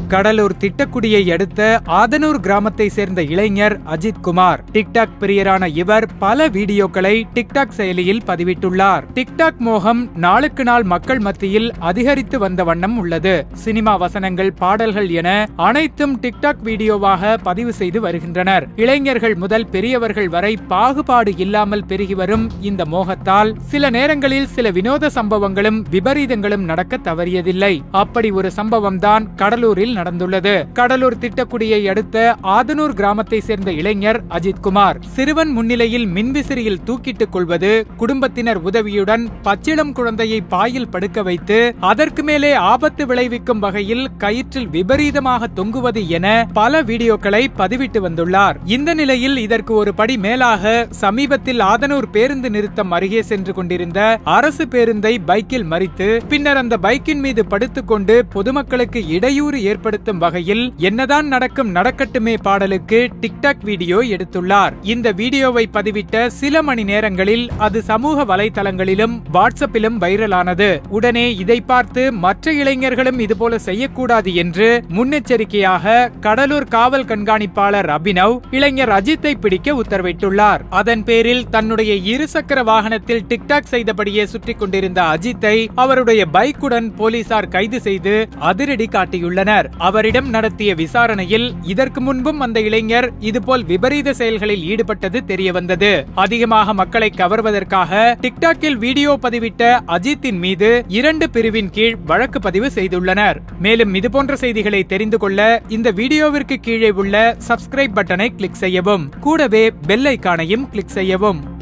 கடலூர் திட்டக்குடியை அடுத்த ஆதனூர் கிராமத்தை சேர்ந்த இளைஞர் அஜித் குமார் டிக்டாக் பிரியரான இவர் பல வீடியோக்களை டிக்டாக் செயலியில் பதிவிட்டுள்ளார் டிக்டாக் மோகம் நாளுக்கு நாள் மக்கள் மத்தியில் அதிகரித்து வந்த வண்ணம் உள்ளது சினிமா வசனங்கள் பாடல்கள் என அனைத்தும் டிக்டாக் வீடியோவாக பதிவு செய்து வருகின்றனர் இளைஞர்கள் முதல் பெரியவர்கள் வரை பாகுபாடு இல்லாமல் பெருகி வரும் இந்த மோகத்தால் சில நேரங்களில் சில வினோத சம்பவங்களும் விபரீதங்களும் நடக்க தவறியதில்லை அப்படி ஒரு சம்பவம் தான் கடலூரில் நடந்துள்ளது கடலூர் திட்டக்குடியை அடுத்த ஆதனூர் கிராமத்தை சேர்ந்த இளைஞர் அஜித் குமார் சிறுவன் முன்னிலையில் மின்விசிறியில் தூக்கிட்டுக் கொள்வது குடும்பத்தினர் உதவியுடன் பச்சிளம் குழந்தையை பாயில் படுக்க வைத்து அதற்கு மேலே ஆபத்து விளைவிக்கும் வகையில் கயிற்றில் விபரீதமாக தொங்குவது என பல வீடியோக்களை பதிவிட்டு வந்துள்ளார் இந்த நிலையில் இதற்கு ஒரு படி மேலாக சமீபத்தில் ஆதனூர் பேருந்து நிறுத்தம் அருகே சென்று கொண்டிருந்த அரசு பேருந்தை பைக்கில் மறித்து பின்னர் அந்த பைக்கின் மீது படுத்துக்கொண்டு பொதுமக்களுக்கு இடையூறு ஏற்படுத்தும் வகையில் என்னதான் நடக்கும் நடக்கட்டுமே பாடலுக்கு டிக்டாக் வீடியோ எடுத்துள்ளார் இந்த வீடியோவை பதிவிட்ட சில மணி நேரங்களில் அது சமூக வலைதளங்களிலும் வாட்ஸ்அப்பிலும் வைரலானது உடனே இதை பார்த்து மற்ற இளைஞர்களும் இதுபோல செய்யக்கூடாது என்று முன்னெச்சரிக்கையாக கடலூர் காவல் கண்காணிப்பாளர் அபினவ் இளைஞர் அஜித்தை பிடிக்க உத்தரவிட்டுள்ளார் அதன் பேரில் தன்னுடைய இருசக்கர வாகனத்தில் டிக்டாக் செய்தபடியே சுற்றிக் கொண்டிருந்த அஜித்தை அவருடைய பைக்குடன் போலீசார் கைது செய்து அதிரடி காட்டியுள்ளனர் அவரிடம் நடத்திய விசாரணையில் இதற்கு முன்பும் அந்த இளைஞர் இதுபோல் விபரீத செயல்களில் ஈடுபட்டது தெரியவந்தது அதிகமாக மக்களை கவர்வதற்காக டிக்டாக்கில் வீடியோ பதிவிட்ட அஜித்தின் மீது இரண்டு பிரிவின் கீழ் வழக்கு பதிவு செய்துள்ளனர் மேலும் இதுபோன்ற செய்திகளை தெரிந்து கொள்ள இந்த வீடியோவிற்கு கீழே உள்ள சப்ஸ்கிரைப் பட்டனை கிளிக் செய்யவும் கூடவே பெல் ஐக்கானையும் கிளிக் செய்யவும்